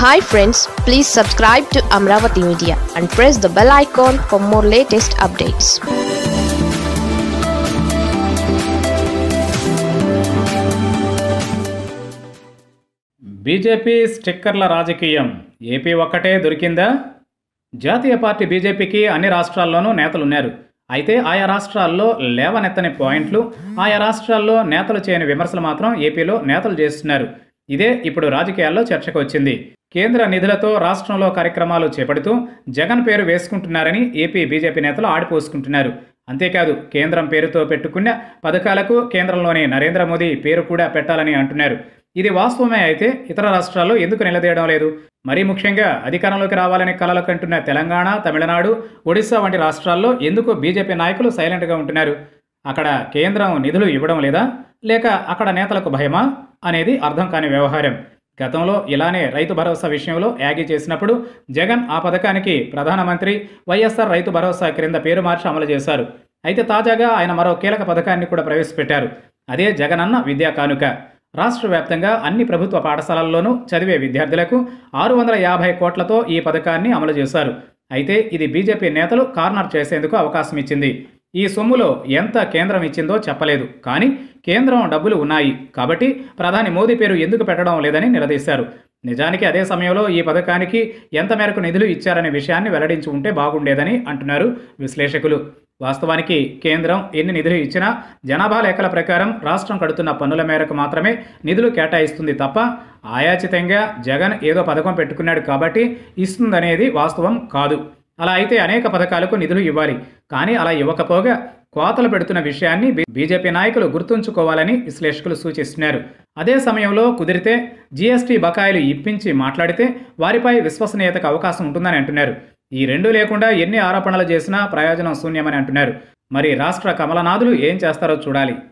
hi friends please subscribe to Amaravati media and press the bell icon for more latest updates BJP స్టిక్కర్ల రాజకీయం AP ఒక్కటే దొరికిందా జాతీయ party బీజేపీకి అన్ని రాష్ట్రాల్లోనూ నేతలున్నారు అయితే ఆయా రాష్ట్రాల్లో లేవనెత్తని పాయింట్లు ఆయా రాష్ట్రాల్లో నేతలు చేయని విమర్శలు మాత్రం ఏపీలో నేతలు చేస్తున్నారు ఇదే ఇప్పుడు రాజకీయాల్లో చర్చకు వచ్చింది కేంద్ర నిధులతో రాష్ట్రంలో కార్యక్రమాలు చేపడుతూ జగన్ పేరు వేసుకుంటున్నారని ఏపీ బీజేపీ నేతలు ఆడిపోసుకుంటున్నారు అంతేకాదు కేంద్రం పేరుతో పెట్టుకున్న పథకాలకు కేంద్రంలోని నరేంద్ర మోదీ పేరు కూడా పెట్టాలని అంటున్నారు ఇది వాస్తవమే అయితే ఇతర రాష్ట్రాల్లో ఎందుకు నిలదీయడం లేదు మరీ ముఖ్యంగా అధికారంలోకి రావాలని కలలు కంటున్న తెలంగాణ తమిళనాడు ఒడిశా వంటి రాష్ట్రాల్లో ఎందుకు బీజేపీ నాయకులు సైలెంట్గా ఉంటున్నారు అక్కడ కేంద్రం నిధులు ఇవ్వడం లేదా లేక అక్కడ నేతలకు భయమా అనేది అర్థం కాని వ్యవహారం గతంలో ఇలానే రైతు భరోసా విషయంలో యాగి చేసినప్పుడు జగన్ ఆ పథకానికి ప్రధానమంత్రి వైఎస్ఆర్ రైతు భరోసా క్రింద పేరు మార్చి అమలు చేశారు అయితే తాజాగా ఆయన మరో కీలక పథకాన్ని కూడా ప్రవేశపెట్టారు అదే జగనన్న విద్యా కానుక రాష్ట్ర వ్యాప్తంగా అన్ని ప్రభుత్వ పాఠశాలల్లోనూ చదివే విద్యార్థులకు ఆరు వందల యాభై కోట్లతో ఈ పథకాన్ని అమలు చేశారు అయితే ఇది బీజేపీ నేతలు కార్నర్ చేసేందుకు అవకాశం ఇచ్చింది ఈ సొమ్ములో ఎంత కేంద్రం ఇచ్చిందో చెప్పలేదు కానీ కేంద్రం డబ్బులు ఉన్నాయి కాబట్టి ప్రధాని మోదీ పేరు ఎందుకు పెట్టడం లేదని నిలదీశారు నిజానికి అదే సమయంలో ఈ పథకానికి ఎంత మేరకు నిధులు ఇచ్చారనే విషయాన్ని వెల్లడించి ఉంటే బాగుండేదని అంటున్నారు విశ్లేషకులు వాస్తవానికి కేంద్రం ఎన్ని నిధులు ఇచ్చినా జనాభా లెక్కల ప్రకారం రాష్ట్రం కడుతున్న పన్నుల మేరకు మాత్రమే నిధులు కేటాయిస్తుంది తప్ప ఆయాచితంగా జగన్ ఏదో పథకం పెట్టుకున్నాడు కాబట్టి ఇస్తుందనేది వాస్తవం కాదు అలా అయితే అనేక పథకాలకు నిధులు ఇవ్వాలి కానీ అలా ఇవ్వకపోగా కోతలు పెడుతున్న విషయాన్ని బీ- బీజేపీ నాయకులు గుర్తుంచుకోవాలని విశ్లేషకులు సూచిస్తున్నారు అదే సమయంలో కుదిరితే జీఎస్టీ బకాయిలు ఇప్పించి మాట్లాడితే వారిపై విశ్వసనీయతకు అవకాశం ఉంటుందని అంటున్నారు ఈ రెండు లేకుండా ఎన్ని ఆరోపణలు చేసినా ప్రయోజనం శూన్యమని అంటున్నారు మరి రాష్ట్ర కమలనాథులు ఏం చేస్తారో చూడాలి